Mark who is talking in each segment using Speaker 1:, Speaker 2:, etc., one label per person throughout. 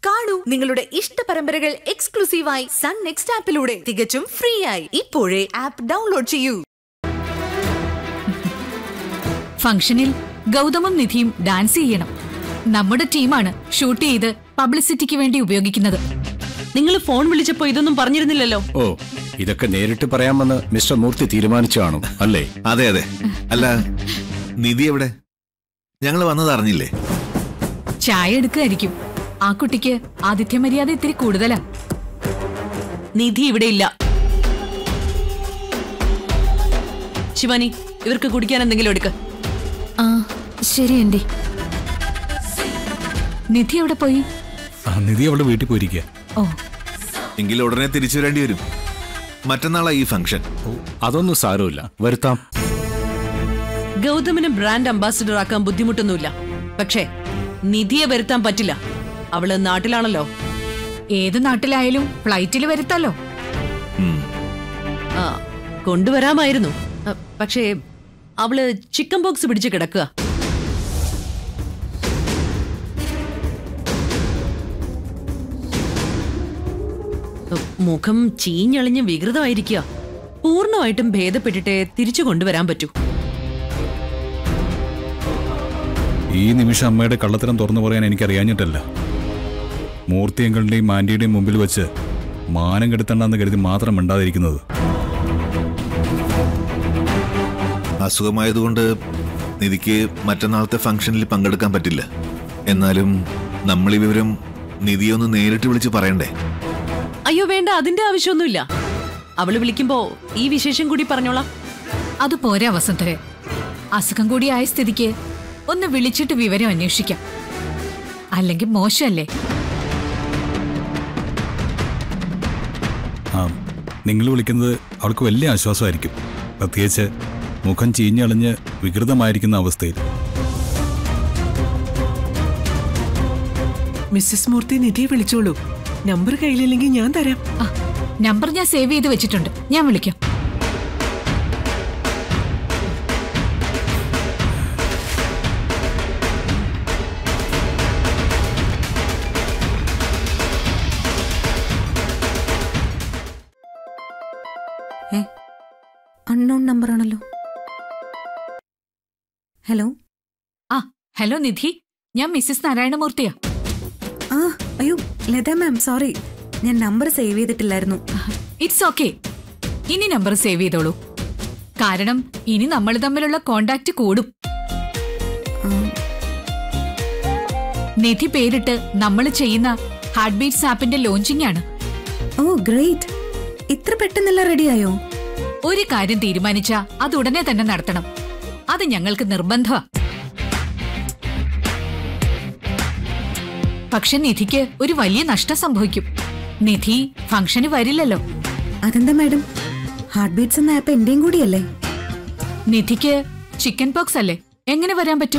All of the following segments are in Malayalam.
Speaker 1: കാണൂ നിങ്ങളുടെ ഇഷ്ട പരമ്പരകൾ എക്സ്ക്ലൂസീവായി സൺ നെക്സ്റ്റ് ആപ്പിലൂടെ തികച്ചും ഫ്രീ ആയി ഇപ്പോഴേ ആപ്പ് ഡൗൺലോഡ് ചെയ്യൂ
Speaker 2: ഫംഗ്ഷനിൽ ഗൗതമും നിധിയും ഡാൻസ് ചെയ്യണം നമ്മുടെ ടീമാണ് ഷൂട്ട് ചെയ്ത് പബ്ലിസിറ്റിക്ക് വേണ്ടി ഉപയോഗിക്കുന്നത്
Speaker 3: നിങ്ങൾ ഫോൺ വിളിച്ചപ്പോ ഇതൊന്നും പറഞ്ഞിരുന്നില്ലല്ലോ
Speaker 4: ഓ ഇതൊക്കെ നേരിട്ട് പറയാമെന്ന് മിസ്റ്റർ മൂർത്തി തീരുമാനിച്ചു കാണും അല്ലേ
Speaker 5: അതെ അതെ അല്ല നിധി എവിടെ ഞങ്ങൾ വന്നത് അറിഞ്ഞില്ലേ
Speaker 2: ചായ എടുക്കുകയായിരിക്കും ആ കുട്ടിക്ക് ആതിഥ്യ മര്യാദ ഇത്തിരി കൂടുതലാ
Speaker 3: നിധി ഇവിടെ ഇല്ല ശിവാനി ഇവർക്ക് കുടിക്കാൻ എന്തെങ്കിലും എടുക്ക
Speaker 2: ആ ശരി ആന്റി നിധി എവിടെ പോയി
Speaker 6: ആ, നിധി അവളുടെ വീട്ടിൽ പോയിരിക്കുക
Speaker 2: ഓ
Speaker 5: എങ്കിൽ ഉടനെ തിരിച്ചു വരേണ്ടി വരും മറ്റന്നാളാ ഈ ഫംഗ്ഷൻ
Speaker 4: അതൊന്നും സാരമില്ല വരുത്താം
Speaker 3: ഗൗതമിന് ബ്രാൻഡ് അംബാസിഡർ ആക്കാൻ ബുദ്ധിമുട്ടൊന്നുമില്ല പക്ഷേ നിധിയെ വരുത്താൻ പറ്റില്ല അവള് നാട്ടിലാണല്ലോ
Speaker 2: ഏത് നാട്ടിലായാലും ഫ്ലൈറ്റിൽ വരുത്തല്ലോ
Speaker 3: ആ കൊണ്ടുവരാമായിരുന്നു അ, പക്ഷേ അവള് ചിക്കൻ ബോക്സ് പിടിച്ച് കിടക്കുക മുഖം ചീഞ്ഞളിഞ്ഞ് വികൃതമായിരിക്കുക പൂർണ്ണമായിട്ടും ഭേദപ്പെട്ടിട്ടേ തിരിച്ചു കൊണ്ടുവരാൻ പറ്റൂ
Speaker 6: ഈ നിമിഷം അമ്മയുടെ കള്ളത്തരം തുറന്നു പറയാൻ എനിക്ക് അറിയാഞ്ഞിട്ടല്ല മൂർത്തിയങ്കളുടെയും ആന്റിയുടെയും മുമ്പിൽ വെച്ച് മാനം കെടുത്തണ്ടെന്ന് കരുതി മാത്രം മിണ്ടാതിരിക്കുന്നത്
Speaker 5: അസുഖമായതുകൊണ്ട് നിധിക്ക് മറ്റന്നാളത്തെ ഫംഗ്ഷനിൽ പങ്കെടുക്കാൻ പറ്റില്ല എന്നാലും നമ്മൾ ഈ വിവരം നിധിയെ ഒന്ന് നേരിട്ട് വിളിച്ച് പറയണ്ടേ
Speaker 3: അയ്യോ വേണ്ട അതിന്റെ ആവശ്യമൊന്നുമില്ല അവള് വിളിക്കുമ്പോ ഈ വിശേഷം കൂടി പറഞ്ഞോളാം
Speaker 2: അത് പോരാ വസന്തരെ അസുഖം കൂടി ആയ സ്ഥിതിക്ക് ഒന്ന് വിളിച്ചിട്ട് വിവരം അന്വേഷിക്കാം അല്ലെങ്കിൽ മോശമല്ലേ
Speaker 6: ആ നിങ്ങൾ വിളിക്കുന്നത് അവൾക്ക് വലിയ ആശ്വാസമായിരിക്കും പ്രത്യേകിച്ച് മുഖം ചീഞ്ഞളിഞ്ഞ് വികൃതമായിരിക്കുന്ന അവസ്ഥയിൽ
Speaker 7: മിസ്സസ് മൂർത്തി നിധിയെ വിളിച്ചോളൂ നമ്പർ കയ്യിലില്ലെങ്കിൽ ഞാൻ തരാം
Speaker 2: ആ നമ്പർ ഞാൻ സേവ് ചെയ്ത് വെച്ചിട്ടുണ്ട് ഞാൻ വിളിക്കാം
Speaker 8: അൺനോൺ നമ്പർ ആണല്ലോ ഹലോ
Speaker 2: ആ ഹലോ നിധി ഞാൻ മിസ്സിസ് നാരായണമൂർത്തിയാ
Speaker 8: ആ അയ്യോ ലത മാം സോറി ഞാൻ നമ്പർ സേവ് ചെയ്തിട്ടില്ലായിരുന്നു
Speaker 2: ഇറ്റ്സ് ഓക്കെ ഇനി നമ്പർ സേവ് ചെയ്തോളൂ കാരണം ഇനി നമ്മൾ തമ്മിലുള്ള കോണ്ടാക്ട് കൂടും
Speaker 8: ആ,
Speaker 2: നിധി പേരിട്ട് നമ്മൾ ചെയ്യുന്ന ഹാർട്ട് ബീറ്റ്സ് ആപ്പിന്റെ ലോഞ്ചിങ് ആണ്
Speaker 8: ഓ ഗ്രേറ്റ് ഇത്ര പെട്ടെന്നെല്ലാം റെഡിയായോ
Speaker 2: ഒരു കാര്യം തീരുമാനിച്ച അത് ഉടനെ തന്നെ നടത്തണം അത് ഞങ്ങൾക്ക് നിർബന്ധമാ പക്ഷെ നിധിക്ക് ഒരു വലിയ നഷ്ടം സംഭവിക്കും നിധി ഫംഗ്ഷന് വരില്ലല്ലോ
Speaker 8: അതെന്താ മാഡം ഹാർട്ട് ബീറ്റ്സ് എന്ന ആപ്പ് എന്റെയും കൂടിയല്ലേ
Speaker 2: നിധിക്ക് ചിക്കൻ പോക്സ് അല്ലേ എങ്ങനെ വരാൻ പറ്റും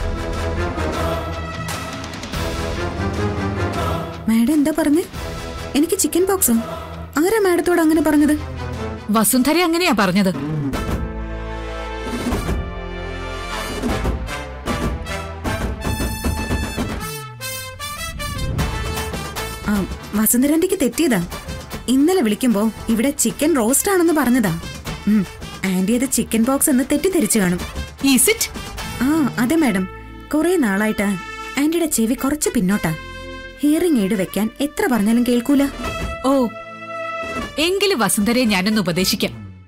Speaker 8: മാഡം എന്താ പറഞ്ഞേ എനിക്ക് ചിക്കൻ പോക്സോ ആരാ മാഡത്തോട് അങ്ങനെ പറഞ്ഞത്
Speaker 2: വസുന്ധര അങ്ങനെയാ പറഞ്ഞത്
Speaker 8: ആ വസുന്ധരാന്റിക്ക് തെറ്റിയതാ ഇന്നലെ വിളിക്കുമ്പോ ഇവിടെ ചിക്കൻ റോസ്റ്റ് ആണെന്ന് പറഞ്ഞതാ ഉം, ആന്റി അത് ചിക്കൻ ബോക്സ് എന്ന് തെറ്റിദ്ധരിച്ചു കാണും
Speaker 2: ഈസ് ഇറ്റ്
Speaker 8: ആ അതെ മാഡം കുറെ നാളായിട്ട് ആന്റിയുടെ ചെവി കുറച്ച് പിന്നോട്ടാ ഹിയറിംഗ് എയ്ഡ് വെക്കാൻ എത്ര പറഞ്ഞാലും കേൾക്കൂല
Speaker 2: ഓ എങ്കിലും വസുന്ധരയെ ഞാനൊന്ന് ഉപദേശിക്കാം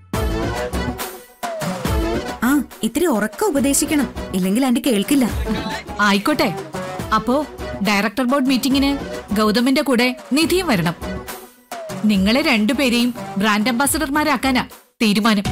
Speaker 8: ആ ഇത്തിരി ഉറക്ക ഉപദേശിക്കണം ഇല്ലെങ്കിൽ ആന്റി കേൾക്കില്ല
Speaker 2: ആയിക്കോട്ടെ അപ്പോ ഡയറക്ടർ ബോർഡ് മീറ്റിംഗിന് ഗൗതമിന്റെ കൂടെ നിധിയും വരണം നിങ്ങളെ രണ്ടുപേരെയും ബ്രാൻഡ് അംബാസഡർമാരാക്കാനാ തീരുമാനം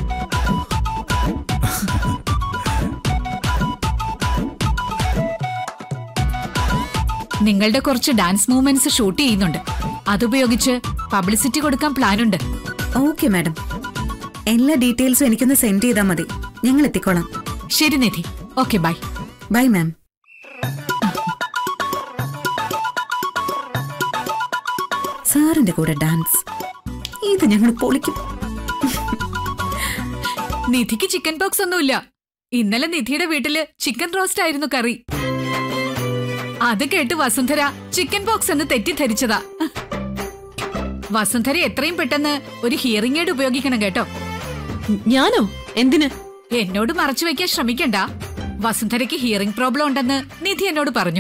Speaker 2: നിങ്ങളുടെ കുറച്ച് ഡാൻസ് മൂവ്മെന്റ്സ് ഷൂട്ട് ചെയ്യുന്നുണ്ട് അതുപയോഗിച്ച് പബ്ലിസിറ്റി കൊടുക്കാൻ പ്ലാനുണ്ട്
Speaker 8: ഓക്കെ മാഡം എല്ലാ ഡീറ്റെയിൽസും എനിക്കൊന്ന് സെൻഡ് ചെയ്താൽ മതി ഞങ്ങൾ എത്തിക്കോളാം
Speaker 2: ശരി Nidhi okay bye
Speaker 8: bye ma'am സാറിന്റെ കൂടെ ഡാൻസ് ഇത് ഞങ്ങൾ പൊളിക്കും
Speaker 2: നിധിക്ക് ചിക്കൻ പോക്സ് ഒന്നുമില്ല ഇന്നലെ നിധിയുടെ വീട്ടില് ചിക്കൻ റോസ്റ്റ് ആയിരുന്നു കറി അത് കേട്ട് വസുന്ധര ചിക്കൻ ബോക്സ് എന്ന് തെറ്റിദ്ധരിച്ചതാ വസുന്ധര എത്രയും പെട്ടെന്ന് ഒരു ഹിയറിംഗ് എയ്ഡ് ഉപയോഗിക്കണം കേട്ടോ
Speaker 3: ഞാനോ എന്തിന്
Speaker 2: എന്നോട് മറച്ചു വെക്കാൻ ശ്രമിക്കണ്ട വസുന്ധരയ്ക്ക് ഹിയറിംഗ് പ്രോബ്ലം ഉണ്ടെന്ന് നിധി എന്നോട് പറഞ്ഞു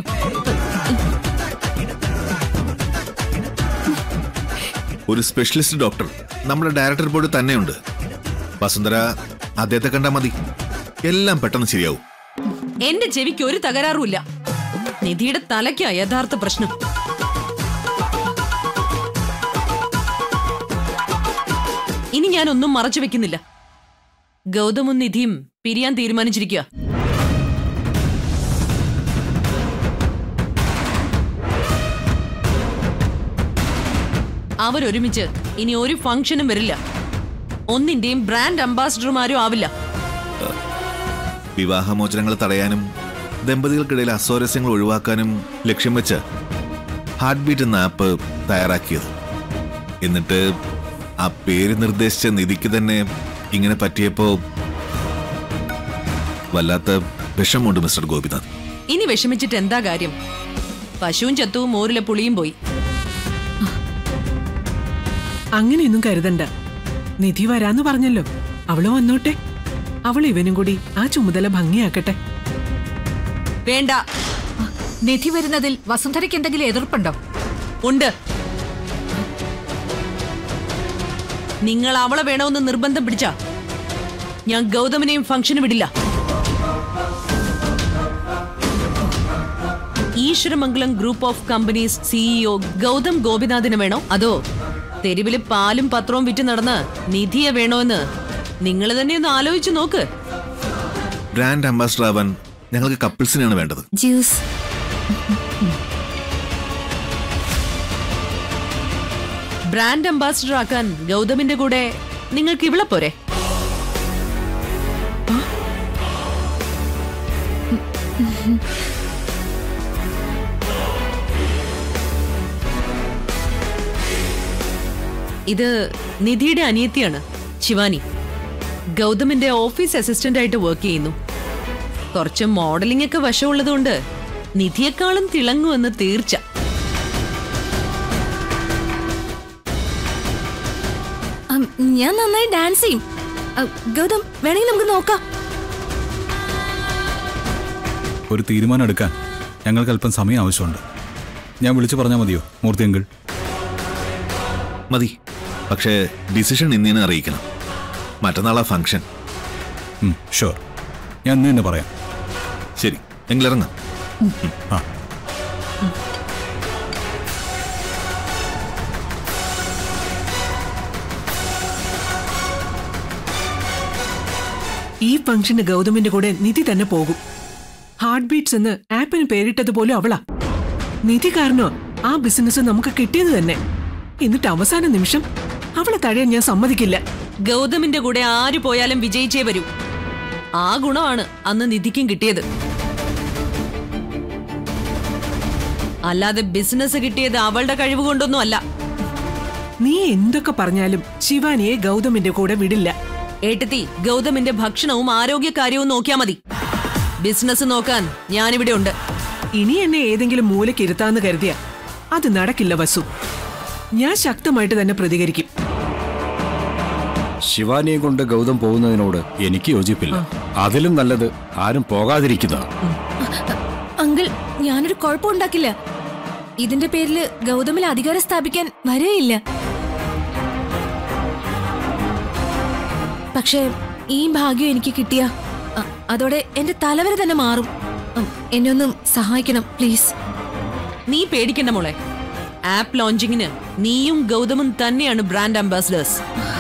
Speaker 5: ഒരു സ്പെഷ്യലിസ്റ്റ് ഡോക്ടർ നമ്മുടെ ഡയറക്ടർ ബോർഡ് തന്നെയുണ്ട് വസുന്ധര അദ്ദേഹത്തെ കണ്ടാൽ മതി എല്ലാം പെട്ടെന്ന് ശരിയാവും
Speaker 3: എന്റെ ചെവിക്ക് ഒരു തകരാറുമില്ല നിധിയുടെ തലയ്ക്കാ യഥാർത്ഥ പ്രശ്നം ഇനി ഞാൻ ഒന്നും മറച്ചു വെക്കുന്നില്ല ഗൗതമും നിധിയും പിരിയാൻ തീരുമാനിച്ചിരിക്കുക അവരൊരുമിച്ച് ഇനി ഒരു ഫംഗ്ഷനും വരില്ല ഒന്നിന്റെയും ബ്രാൻഡ് അംബാസിഡർമാരും ആവില്ല
Speaker 5: വിവാഹമോചനങ്ങൾ തടയാനും ദമ്പതികൾക്കിടയിൽ അസ്വാരസ്യങ്ങൾ ഒഴിവാക്കാനും ലക്ഷ്യം വെച്ച് ഹാർട്ട് ബീറ്റ് എന്ന ആപ്പ് തയ്യാറാക്കിയത് എന്നിട്ട് ആ പേര് നിർദ്ദേശിച്ച നിധിക്ക് തന്നെ ഇങ്ങനെ പറ്റിയപ്പോ വല്ലാത്ത വിഷമമുണ്ട് മിസ്റ്റർ ഗോപിനാഥ്
Speaker 3: ഇനി വിഷമിച്ചിട്ട് എന്താ കാര്യം പശുവും ചത്തുവും മോരിലെ പുളിയും പോയി
Speaker 7: അങ്ങനെയൊന്നും കരുതണ്ട നിധി വരാന്ന് പറഞ്ഞല്ലോ അവള് വന്നോട്ടെ അവൾ ഇവനും കൂടി ആ ചുമതല ഭംഗിയാക്കട്ടെ
Speaker 3: വേണ്ട
Speaker 2: നിധി വരുന്നതിൽ വസുന്ധരയ്ക്ക് എന്തെങ്കിലും എതിർപ്പുണ്ടോ
Speaker 3: ഉണ്ട് നിങ്ങൾ അവളെ വേണമെന്ന് നിർബന്ധം പിടിച്ച ഞാൻ ഗൗതമിനെയും ഫംഗ്ഷന് വിടില്ല Eeshwaramangalam group of companies CEO Gautham ഗോപിനാഥിന് വേണോ അതോ തെരുവില് പാലും പത്രവും വിറ്റ് നടന്ന് നിധിയെ വേണോ എന്ന് നിങ്ങൾ തന്നെ ഒന്ന് ആലോചിച്ചു നോക്ക്
Speaker 5: ബ്രാൻഡ് അംബാസിഡർ ആവാൻ ഞങ്ങൾക്ക് കപ്പിൾസിനെയാണ് വേണ്ടത്
Speaker 8: ജ്യൂസ്
Speaker 3: ബ്രാൻഡ് അംബാസിഡർ ആക്കാൻ ഗൗതമിന്റെ കൂടെ നിങ്ങൾക്ക് ഇവളെ പോരെ ഇത് നിധിയുടെ അനിയത്തിയാണ് ശിവാനി ഗൗതമിന്റെ ഓഫീസ് അസിസ്റ്റന്റ് ആയിട്ട് വർക്ക് ചെയ്യുന്നു കുറച്ച് മോഡലിംഗ് ഒക്കെ വശമുള്ളതുകൊണ്ട് നിധിയെക്കാളും തിളങ്ങുമെന്ന് തീർച്ച
Speaker 8: ഞാൻ നന്നായി ഡാൻസ് ചെയ്യും ഗൗതം വേണമെങ്കിൽ നമുക്ക് നോക്കാം
Speaker 6: ഒരു തീരുമാനം എടുക്കാൻ ഞങ്ങൾക്ക് അല്പം സമയം ആവശ്യമുണ്ട് ഞാൻ വിളിച്ചു പറഞ്ഞാൽ മതിയോ മൂർത്തി അങ്കിൾ
Speaker 5: മതി പക്ഷേ ഡിസിഷൻ ഇന്ന് തന്നെ അറിയിക്കണം മറ്റന്നാളാ ഫംഗ്ഷൻ
Speaker 6: ഷുവർ ഞാൻ ഇന്ന് തന്നെ പറയാം
Speaker 5: ശരി എങ്കിലിറങ്ങാം
Speaker 6: ആ
Speaker 7: ഈ ഫംഗ്ഷന് ഗൗതമിന്റെ കൂടെ നിധി തന്നെ പോകും ഹാർട്ട് ബീറ്റ്സ് എന്ന് ആപ്പിന് പേരിട്ടത് പോലും അവളാ നിധി കാരണോ ആ ബിസിനസ് നമുക്ക് കിട്ടിയത് തന്നെ എന്നിട്ട് അവസാന നിമിഷം അവളെ തഴയാൻ ഞാൻ സമ്മതിക്കില്ല
Speaker 3: ഗൗതമിന്റെ കൂടെ ആര് പോയാലും വിജയിച്ചേ വരൂ ആ ഗുണമാണ് അന്ന് നിധിക്കും കിട്ടിയത് അല്ലാതെ ബിസിനസ് കിട്ടിയത് അവളുടെ കഴിവ് കൊണ്ടൊന്നും അല്ല
Speaker 7: നീ എന്തൊക്കെ പറഞ്ഞാലും ശിവാനിയെ ഗൗതമിന്റെ കൂടെ വിടില്ല
Speaker 3: ഏട്ടത്തി ഗൗതമിന്റെ ഭക്ഷണവും ആരോഗ്യകാര്യവും നോക്കിയാ മതി ബിസിനസ് നോക്കാൻ ഞാനിവിടെ ഉണ്ട്
Speaker 7: ഇനി എന്നെ ഏതെങ്കിലും മൂലയ്ക്ക് ഇരുത്താന്ന് കരുതിയ അത് നടക്കില്ല വസു ഞാൻ ശക്തമായിട്ട് തന്നെ പ്രതികരിക്കും
Speaker 4: ശിവാനിയെ കൊണ്ട് ഗൗതം പോകുന്നതിനോട് എനിക്ക് യോജിപ്പില്ല അതിലും നല്ലത് ആരും പോകാതിരിക്കുന്നതാണ്
Speaker 8: അങ്കിൾ ഞാനൊരു കുഴപ്പമുണ്ടാക്കില്ല ഇതിന്റെ പേരിൽ ഗൗതമിൽ അധികാരം സ്ഥാപിക്കാൻ വരെയില്ല പക്ഷേ ഈ ഭാഗ്യം എനിക്ക് കിട്ടിയ അ- അതോടെ എന്റെ തലവര തന്നെ മാറും ഉം, എന്നെ ഒന്ന് സഹായിക്കണം പ്ലീസ്
Speaker 3: നീ പേടിക്കണ്ട മോളെ ആപ്പ് ലോഞ്ചിങ്ങിന് നീയും ഗൗതമും തന്നെയാണ് ബ്രാൻഡ് അംബാസിഡേഴ്സ്